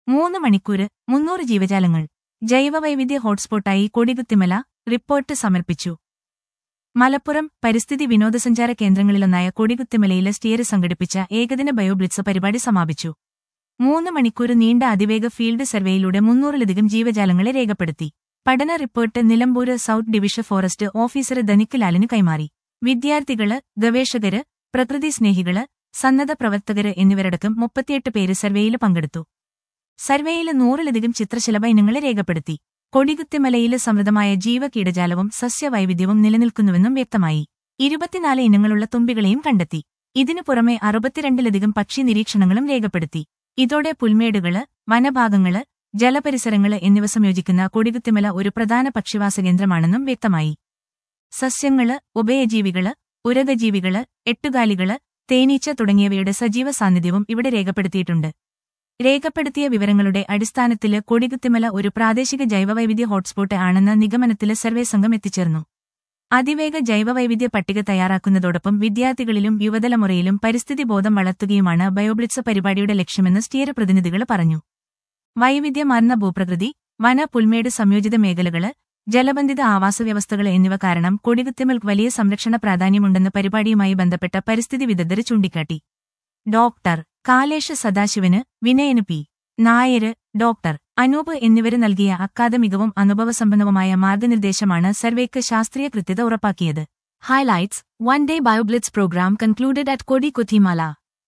മൂന്ന് മണിക്കൂര് മുന്നൂറ് ജീവജാലങ്ങൾ ജൈവവൈവിധ്യ ഹോട്ട്സ്പോട്ടായി കൊടികുത്തിമല റിപ്പോർട്ട് സമർപ്പിച്ചു മലപ്പുറം പരിസ്ഥിതി വിനോദസഞ്ചാര കേന്ദ്രങ്ങളിലൊന്നായ കൊടികുത്തിമലയിലെ സ്റ്റിയർ സംഘടിപ്പിച്ച ഏകദിന ബയോബ്ലിറ്റ്സ് പരിപാടി സമാപിച്ചു മൂന്ന് മണിക്കൂർ നീണ്ട അതിവേഗ ഫീൽഡ് സർവേയിലൂടെ മുന്നൂറിലധികം ജീവജാലങ്ങളെ രേഖപ്പെടുത്തി പഠന report Nilambur south division forest officer Dhanik ലാലിന് കൈമാറി വിദ്യാർത്ഥികള് ഗവേഷകര് പ്രകൃതി സ്നേഹികള് സന്നദ്ധ പ്രവർത്തകര് എന്നിവരടക്കം മുപ്പത്തിയെട്ട് പേര് സർവേയിൽ പങ്കെടുത്തു സർവേയിൽ നൂറിലധികം ചിത്രശലഭ ഇനങ്ങളെ രേഖപ്പെടുത്തി കൊടികുത്തിമലയില് സമൃദ്ധമായ ജീവകീടജാലവും സസ്യവൈവിധ്യവും നിലനിൽക്കുന്നുവെന്നും വ്യക്തമായി ഇരുപത്തിനാല് ഇനങ്ങളുള്ള തുമ്പികളെയും കണ്ടെത്തി ഇതിനു പുറമെ അറുപത്തിരണ്ടിലധികം പക്ഷി നിരീക്ഷണങ്ങളും രേഖപ്പെടുത്തി ഇതോടെ പുൽമേടുകള് വനഭാഗങ്ങള് ജലപരിസരങ്ങള് എന്നിവ സംയോജിക്കുന്ന കൊടികുത്തിമല ഒരു പ്രധാന പക്ഷിവാസ കേന്ദ്രമാണെന്നും വ്യക്തമായി സസ്യങ്ങള് ഉഭയജീവികള് ഉരകജീവികള് എട്ടുകാലികള് തേനീച്ച തുടങ്ങിയവയുടെ സജീവ സാന്നിധ്യവും ഇവിടെ രേഖപ്പെടുത്തിയിട്ടുണ്ട് രേഖപ്പെടുത്തിയ വിവരങ്ങളുടെ അടിസ്ഥാനത്തില് കൊടികുത്തിമല ഒരു പ്രാദേശിക ജൈവവൈവിധ്യ ഹോട്ട്സ്പോട്ട് ആണെന്ന നിഗമനത്തില് സർവേ സംഘം എത്തിച്ചേർന്നു അതിവേഗ ജൈവവൈവിധ്യ പട്ടിക തയ്യാറാക്കുന്നതോടൊപ്പം വിദ്യാർത്ഥികളിലും യുവതലമുറയിലും പരിസ്ഥിതി ബോധം വളർത്തുകയുമാണ് ബയോബ്ലിറ്റ്സ് പരിപാടിയുടെ ലക്ഷ്യമെന്ന് സ്റ്റിയർ പ്രതിനിധികൾ പറഞ്ഞു വൈവിധ്യമാർന്ന ഭൂപ്രകൃതി വന പുൽമേട് സംയോജിത മേഖലകള് ജലബന്ധിത ആവാസവ്യവസ്ഥകൾ എന്നിവ കാരണം കൊടികുത്തിമൽ വലിയ സംരക്ഷണ പ്രാധാന്യമുണ്ടെന്ന് പരിപാടിയുമായി ബന്ധപ്പെട്ട പരിസ്ഥിതി വിദഗ്ധർ ചൂണ്ടിക്കാട്ടി doctor Kalesha Sadasivan Vinayan P Nair doctor Anoop എന്നിവര് നൽകിയ അക്കാദമികവും അനുഭവസമ്പന്നവുമായ മാർഗനിർദ്ദേശമാണ് സർവേക്ക് ശാസ്ത്രീയ കൃത്യത ഉറപ്പാക്കിയത് highlights one day bioblitz programme concluded at കൊടി കുത്തിമാല